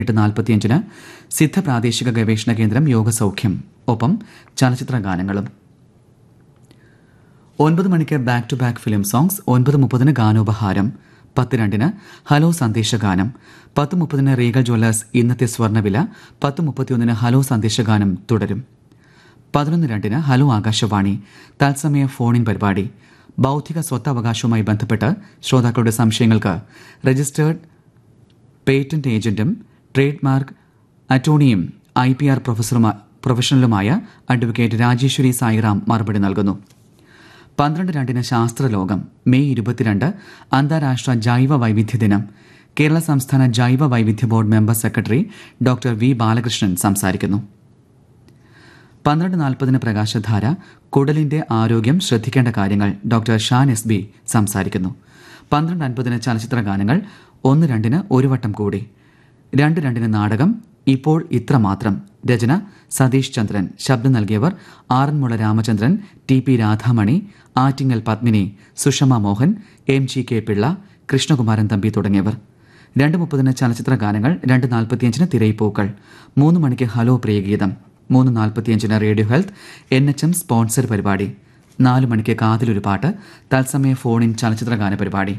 എട്ട് നാൽപ്പത്തിയഞ്ചിന് സിദ്ധ പ്രാദേശിക ഗവേഷണ കേന്ദ്രം യോഗസൗഖ്യം ഒപ്പം ചലച്ചിത്ര ഗാനങ്ങളും ഒൻപത് മണിക്ക് back to back film songs ഒൻപത് മുപ്പതിന് ഗാനോപഹാരം പത്ത് രണ്ടിന് ഹലോ സന്ദേശഗാനം പത്ത് മുപ്പതിന് റീഗൽ ജ്വല്ലേഴ്സ് ഇന്നത്തെ സ്വർണ്ണവില പത്ത് മുപ്പത്തിയൊന്നിന് ഹലോ സന്ദേശഗാനം തുടരും പതിനൊന്ന് രണ്ടിന് ഹലോ ആകാശവാണി തത്സമയ ഫോണിൻ പരിപാടി ബൗദ്ധിക സ്വത്തവകാശവുമായി ബന്ധപ്പെട്ട് ശ്രോതാക്കളുടെ സംശയങ്ങൾക്ക് രജിസ്റ്റേർഡ് പേറ്റന്റ് ഏജന്റും ട്രേഡ് മാർക്ക് അറ്റോർണിയും ഐ പി ആർ പ്രൊഫഷണലുമായ അഡ്വക്കേറ്റ് രാജേശ്വരി സായിറാം മറുപടി നൽകുന്നു പന്ത്രണ്ട് രണ്ടിന് ശാസ്ത്രലോകം മെയ് ഇരുപത്തിരണ്ട് അന്താരാഷ്ട്ര ജൈവ വൈവിധ്യ ദിനം കേരള സംസ്ഥാന ജൈവ വൈവിധ്യ board member secretary doctor V Balakrishnan സംസാരിക്കുന്നു പന്ത്രണ്ട് നാൽപ്പതിന് പ്രകാശധാര കുടലിന്റെ ആരോഗ്യം ശ്രദ്ധിക്കേണ്ട കാര്യങ്ങൾ ഡോക്ടർ ഷാൻ എസ് ബി സംസാരിക്കുന്നു പന്ത്രണ്ട് അൻപതിന് ചലച്ചിത്ര ഗാനങ്ങൾ ഒന്ന് രണ്ടിന് ഒരു വട്ടം കൂടി രണ്ട് രണ്ടിന് നാടകം ഇപ്പോൾ ഇത്ര മാത്രം രചന സതീഷ് ചന്ദ്രൻ ശബ്ദം നൽകിയവർ Aranmula Ramachandran T P Radhamani Attingal Padmini Sushama Mohan M G K Pillai Krishnakumaran Thampi തുടങ്ങിയവർ രണ്ട് മുപ്പതിന് ചലച്ചിത്ര ഗാനങ്ങൾ രണ്ട് നാൽപ്പത്തിയഞ്ചിന് തിരയിപ്പൂക്കൾ മൂന്ന് മണിക്ക് ഹലോ പ്രിയഗീതം മൂന്ന് നാൽപ്പത്തിയഞ്ചിന് radio health N H M sponsor പരിപാടി നാല് മണിക്ക് കാതിലൊരു പാട്ട് തത്സമയ ഫോണിൻ ചലച്ചിത്ര ഗാന പരിപാടി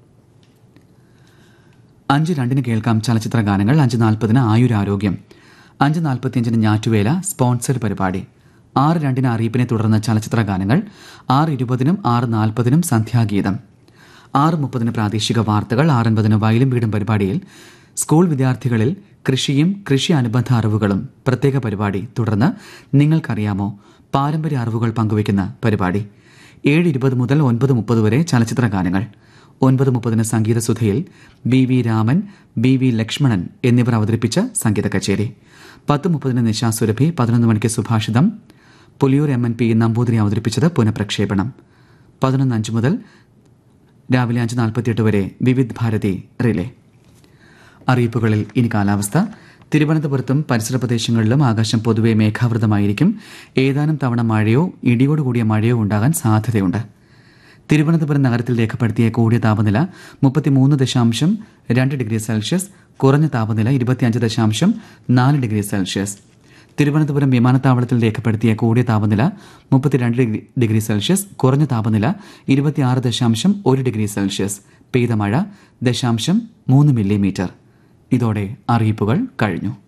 അഞ്ച് രണ്ടിന് കേൾക്കാം ചലച്ചിത്ര ഗാനങ്ങൾ അഞ്ച് നാൽപ്പതിന് ആയുരാരോഗ്യം അഞ്ച് നാൽപ്പത്തിയഞ്ചിന് ഞാറ്റുവേല സ്പോൺസർഡ് പരിപാടി ആറ് രണ്ടിന് അറിയിപ്പിനെ തുടർന്ന് ചലച്ചിത്ര ഗാനങ്ങൾ ആറ് ഇരുപതിനും ആറ് നാൽപ്പതിനും സന്ധ്യാഗീതം ആറ് മുപ്പതിന് പ്രാദേശിക വാർത്തകൾ ആറൻപതിന് വയലും വീടും പരിപാടിയിൽ സ്കൂൾ വിദ്യാർത്ഥികളിൽ കൃഷിയും കൃഷി അനുബന്ധ അറിവുകളും പ്രത്യേക പരിപാടി തുടർന്ന് നിങ്ങൾക്കറിയാമോ പാരമ്പര്യ അറിവുകൾ പങ്കുവയ്ക്കുന്ന പരിപാടി ഏഴ് ഇരുപത് മുതൽ ഒൻപത് മുപ്പത് വരെ ചലച്ചിത്ര ഗാനങ്ങൾ ഒൻപത് മുപ്പതിന് സംഗീതസുധയിൽ B V Raman B V Lakshmanan എന്നിവർ അവതരിപ്പിച്ച സംഗീത കച്ചേരി പത്ത് മുപ്പതിന് നിശാ സുരഭി പതിനൊന്ന് മണിക്ക് Subhashitham Puliyur M N P Namboothiri അവതരിപ്പിച്ചത് പുനഃപ്രക്ഷേപണം പതിനൊന്ന് അഞ്ച് മുതൽ രാവിലെ അഞ്ച് നാൽപ്പത്തിയെട്ട് വരെ വിവിധ് ഭാരതി റിലേ അറിയിപ്പുകളിൽ ഇനി കാലാവസ്ഥ തിരുവനന്തപുരത്തും പരിസര പ്രദേശങ്ങളിലും ആകാശം പൊതുവെ മേഘാവൃതമായിരിക്കും ഏതാനും തവണ മഴയോ ഇടിയോടുകൂടിയ മഴയോ ഉണ്ടാകാൻ സാധ്യതയുണ്ട് തിരുവനന്തപുരം നഗരത്തിൽ രേഖപ്പെടുത്തിയ കൂടിയ താപനില മുപ്പത്തിമൂന്ന് ദശാംശം രണ്ട് ഡിഗ്രി സെൽഷ്യസ് കുറഞ്ഞ താപനില ഇരുപത്തിയഞ്ച് ദശാംശം നാല് ഡിഗ്രി സെൽഷ്യസ് തിരുവനന്തപുരം വിമാനത്താവളത്തിൽ രേഖപ്പെടുത്തിയ കൂടിയ താപനില മുപ്പത്തിരണ്ട് ഡിഗ്രി ഡിഗ്രി സെൽഷ്യസ് കുറഞ്ഞ താപനില ഇരുപത്തിയാറ് ദശാംശം ഒരു ഡിഗ്രി സെൽഷ്യസ് പെയ്ത മഴ ദശാംശം മൂന്ന് മില്ലിമീറ്റർ ഇതോടെ അറിയിപ്പുകൾ കഴിഞ്ഞു